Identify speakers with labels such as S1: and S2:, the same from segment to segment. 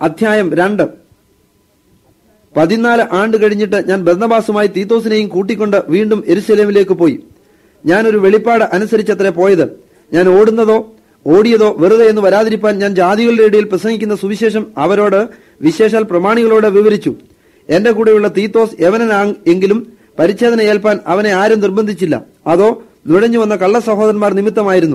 S1: അധ്യായം രണ്ട് പതിനാല് ആണ്ട് കഴിഞ്ഞിട്ട് ഞാൻ ബർന്നബാസുമായി തീത്തോസിനെയും കൂട്ടിക്കൊണ്ട് വീണ്ടും എരുസലേമിലേക്ക് പോയി ഞാനൊരു വെളിപ്പാട് അനുസരിച്ചത്രേ പോയത് ഞാൻ ഓടുന്നതോ ഓടിയതോ വെറുതെ എന്ന് വരാതിരിപ്പാൻ ഞാൻ ജാതികളുടെ ഇടയിൽ പ്രസംഗിക്കുന്ന സുവിശേഷം അവരോട് വിശേഷാൽ പ്രമാണികളോട് വിവരിച്ചു എന്റെ കൂടെയുള്ള തീത്തോസ് യവനനാ എങ്കിലും പരിച്ഛേദന ഏൽപ്പാൻ അവനെ ആരും നിർബന്ധിച്ചില്ല അതോ നുഴഞ്ഞു വന്ന കള്ള സഹോദരന്മാർ നിമിത്തമായിരുന്നു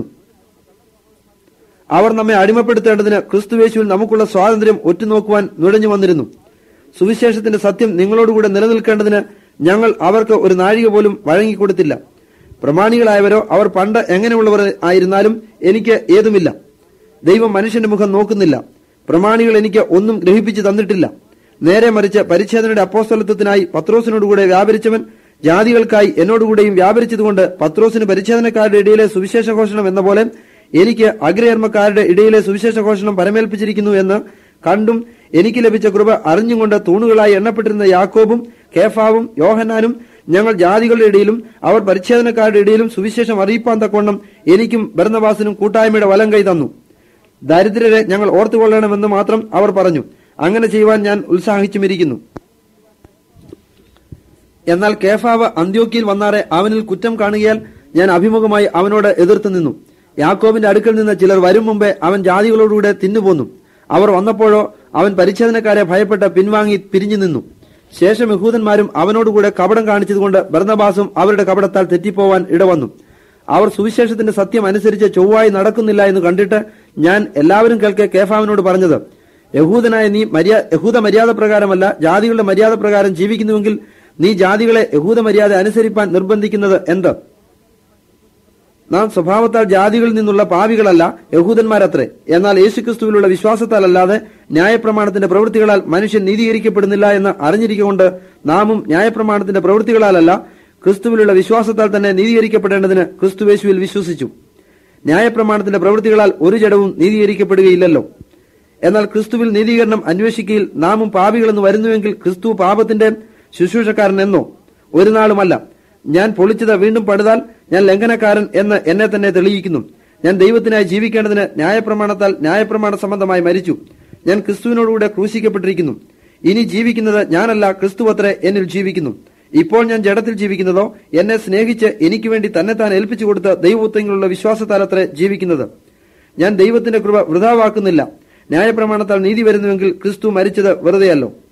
S1: അവർ നമ്മെ അടിമപ്പെടുത്തേണ്ടതിന് ക്രിസ്തുവേശുവിൽ നമുക്കുള്ള സ്വാതന്ത്ര്യം ഒറ്റുനോക്കുവാൻ നുഴഞ്ഞു വന്നിരുന്നു സുവിശേഷത്തിന്റെ സത്യം നിങ്ങളോടുകൂടെ നിലനിൽക്കേണ്ടതിന് ഞങ്ങൾ അവർക്ക് ഒരു നാഴിക പോലും വഴങ്ങിക്കൊടുത്തില്ല പ്രമാണികളായവരോ അവർ പണ്ട് എങ്ങനെയുള്ളവർ ആയിരുന്നാലും എനിക്ക് ഏതുമില്ല ദൈവം മനുഷ്യന്റെ മുഖം നോക്കുന്നില്ല പ്രമാണികൾ എനിക്ക് ഒന്നും ഗ്രഹിപ്പിച്ചു തന്നിട്ടില്ല നേരെ മറിച്ച് പരിച്ഛേദനയുടെ അപ്പോസ്തലത്വത്തിനായി പത്രോസിനോടുകൂടെ വ്യാപരിച്ചവൻ ജാതികൾക്കായി എന്നോടുകൂടെയും വ്യാപരിച്ചതുകൊണ്ട് പത്രോസിന് പരിച്ഛേദനക്കാരുടെ ഇടയിലെ സുവിശേഷ ഘോഷണം എന്ന പോലെ എനിക്ക് അഗ്രഹർമ്മക്കാരുടെ ഇടയിലെ സുവിശേഷ ഘോഷണം പരമേൽപ്പിച്ചിരിക്കുന്നു എന്ന് കണ്ടും എനിക്ക് ലഭിച്ച കൃപ അറിഞ്ഞുകൊണ്ട് തൂണുകളായി എണ്ണപ്പെട്ടിരുന്ന യാക്കോബും കേഫാവും യോഹന്നാനും ഞങ്ങൾ ജാതികളുടെ ഇടയിലും അവർ പരിച്ഛേദനക്കാരുടെ ഇടയിലും സുവിശേഷം അറിയിപ്പാൻ തക്കവണ്ണം എനിക്കും ഭരണവാസിനും കൂട്ടായ്മയുടെ വലം കൈ തന്നു ദരിദ്രരെ ഞങ്ങൾ ഓർത്തുകൊള്ളണമെന്ന് മാത്രം അവർ പറഞ്ഞു അങ്ങനെ ചെയ്യുവാൻ ഞാൻ ഉത്സാഹിച്ചുമിരിക്കുന്നു എന്നാൽ കേഫാവ് അന്ത്യോക്കിയിൽ വന്നാറെ അവനിൽ കുറ്റം കാണുകയാൽ ഞാൻ അഭിമുഖമായി അവനോട് എതിർത്ത് നിന്നു യാക്കോബിന്റെ അടുക്കൽ നിന്ന് ചിലർ വരും മുമ്പേ അവൻ ജാതികളോടുകൂടെ തിന്നുപോന്നു അവർ വന്നപ്പോഴോ അവൻ പരിച്ഛേദനക്കാരെ ഭയപ്പെട്ട് പിൻവാങ്ങി പിരിഞ്ഞു നിന്നു ശേഷം യഹൂദന്മാരും അവനോടുകൂടെ കപടം കാണിച്ചതുകൊണ്ട് ബർന്നബാസും അവരുടെ കപടത്താൽ തെറ്റിപ്പോവാൻ ഇടവന്നു അവർ സുവിശേഷത്തിന്റെ സത്യം അനുസരിച്ച് ചൊവ്വായി നടക്കുന്നില്ല എന്ന് കണ്ടിട്ട് ഞാൻ എല്ലാവരും കേൾക്കെ കേഫാവിനോട് പറഞ്ഞത് യഹൂദനായ നീ മര്യാ യഹൂദ മര്യാദ പ്രകാരമല്ല ജാതികളുടെ മര്യാദ പ്രകാരം ജീവിക്കുന്നുവെങ്കിൽ നീ ജാതികളെ യഹൂദ മര്യാദ അനുസരിപ്പാൻ നിർബന്ധിക്കുന്നത് എന്ത് നാം സ്വഭാവത്താൽ ജാതികളിൽ നിന്നുള്ള പാവികളല്ല യഹൂദന്മാരത്രേ എന്നാൽ യേശുക്രിസ്തുവിലുള്ള വിശ്വാസത്താലല്ലാതെ ന്യായപ്രമാണത്തിന്റെ പ്രവൃത്തികളാൽ മനുഷ്യൻ നീതീകരിക്കപ്പെടുന്നില്ല എന്ന് അറിഞ്ഞിരിക്കൊണ്ട് നാമും ന്യായപ്രമാണത്തിന്റെ പ്രവൃത്തികളാലല്ല ക്രിസ്തുവിലുള്ള വിശ്വാസത്താൽ തന്നെ നീതീകരിക്കപ്പെടേണ്ടതിന് ക്രിസ്തുവേശുവിൽ വിശ്വസിച്ചു ന്യായപ്രമാണത്തിന്റെ പ്രവൃത്തികളാൽ ഒരു ജഡവും നീതീകരിക്കപ്പെടുകയില്ലല്ലോ എന്നാൽ ക്രിസ്തുവിൽ നീതീകരണം അന്വേഷിക്കയിൽ നാമും പാപികളെന്ന് വരുന്നുവെങ്കിൽ ക്രിസ്തു പാപത്തിന്റെ ശുശ്രൂഷക്കാരൻ എന്നോ ഒരു നാളുമല്ല ഞാൻ പൊളിച്ചത് വീണ്ടും പടുതാൽ ഞാൻ ലംഘനക്കാരൻ എന്ന് എന്നെ തന്നെ തെളിയിക്കുന്നു ഞാൻ ദൈവത്തിനായി ജീവിക്കേണ്ടതിന് ന്യായപ്രമാണത്താൽ ന്യായപ്രമാണ സംബന്ധമായി മരിച്ചു ഞാൻ ക്രിസ്തുവിനോടുകൂടെ ക്രൂശിക്കപ്പെട്ടിരിക്കുന്നു ഇനി ജീവിക്കുന്നത് ഞാനല്ല ക്രിസ്തു അത്രേ എന്നിൽ ജീവിക്കുന്നു ഇപ്പോൾ ഞാൻ ജഡത്തിൽ ജീവിക്കുന്നതോ എന്നെ സ്നേഹിച്ച് എനിക്ക് വേണ്ടി തന്നെ താൻ ഏൽപ്പിച്ചു കൊടുത്ത ദൈവത്വങ്ങളുള്ള വിശ്വാസത്താലത്രേ ജീവിക്കുന്നത് ഞാൻ ദൈവത്തിന്റെ കൃപ വൃഥാവാക്കുന്നില്ല ന്യായപ്രമാണത്താൽ നീതി വരുന്നുവെങ്കിൽ ക്രിസ്തു മരിച്ചത് വെറുതെയല്ലോ